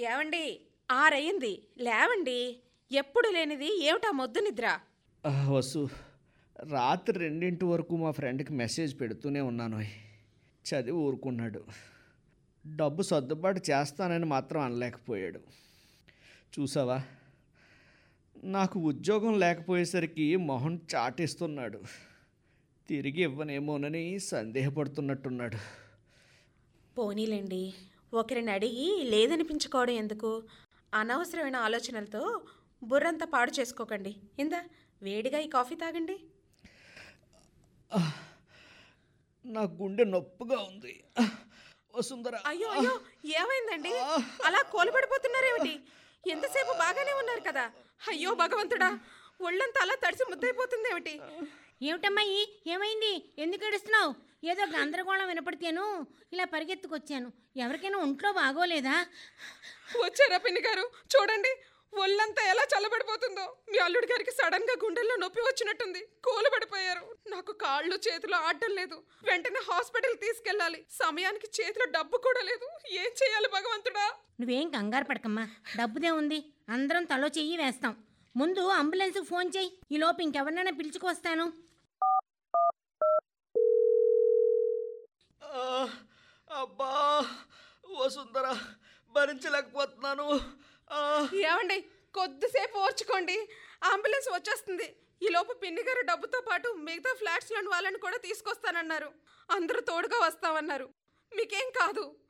ఏమండి ఆరయ్యింది లేవండి ఎప్పుడు లేనిది ఏమిటా మొద్దు నిద్ర ఆ, వసు రాత్రి రెండింటి వరకు మా ఫ్రెండ్కి మెసేజ్ పెడుతూనే ఉన్నాను చదివి ఊరుకున్నాడు డబ్బు సర్దుబాటు చేస్తానని మాత్రం అనలేకపోయాడు చూసావా నాకు ఉద్యోగం లేకపోయేసరికి మొహం చాటిస్తున్నాడు తిరిగి ఇవ్వనేమోనని సందేహపడుతున్నట్టున్నాడు పోనీలేండి ఒకరిని అడిగి లేదనిపించుకోవడం ఎందుకు అనవసరమైన ఆలోచనలతో బుర్రంతా పాడు చేసుకోకండి ఇందా వేడిగా ఈ కాఫీ తాగండి నా గుండె నొప్పిగా ఉంది వసుంధర అయ్యో అయ్యో ఏమైందండి అలా కోలుపడిపోతున్నారేమిటి ఎంతసేపు బాగానే ఉన్నారు కదా అయ్యో భగవంతుడా ఒళ్ళంతా అలా తడిసి ముద్దైపోతుందేమిటి ఏమిటమ్మాయి ఏమైంది ఎందుకు ఏడుస్తున్నావు ఏదో గందరగోళం వినపడితేను ఇలా పరిగెత్తుకొచ్చాను ఎవరికైనా ఒంట్లో బాగోలేదా వచ్చారా పిన్ని గారు చూడండి ఒళ్ళంతా ఎలా చల్లబడిపోతుందో మీ అల్లుడి గారికి సడన్ గా గుండెల్లో నొప్పి వచ్చినట్టుంది కూలబడిపోయారు నాకు కాళ్ళు చేతులు ఆడటం లేదు వెంటనే హాస్పిటల్ తీసుకెళ్ళాలి సమయానికి చేతిలో డబ్బు కూడా లేదు ఏం చేయాలి భగవంతుడా నువ్వేం కంగారు పడకమ్మా డబ్బుదే ఉంది అందరం తలో చెయ్యి వేస్తాం ముందు అంబులెన్స్కి ఫోన్ చేయి ఈ లోపు ఇంకెవరినైనా పిలుచుకొస్తాను ఆ, అబ్బా వసుంధర భరించలేకపోతున్నాను ఆ, ఏమండి కొద్దిసేపు ఓర్చుకోండి అంబులెన్స్ వచ్చేస్తుంది ఈ లోపు పిన్ని గారు డబ్బుతో పాటు మిగతా ఫ్లాట్స్లోని వాళ్ళని కూడా తీసుకొస్తానన్నారు అందరూ తోడుగా వస్తామన్నారు మీకేం కాదు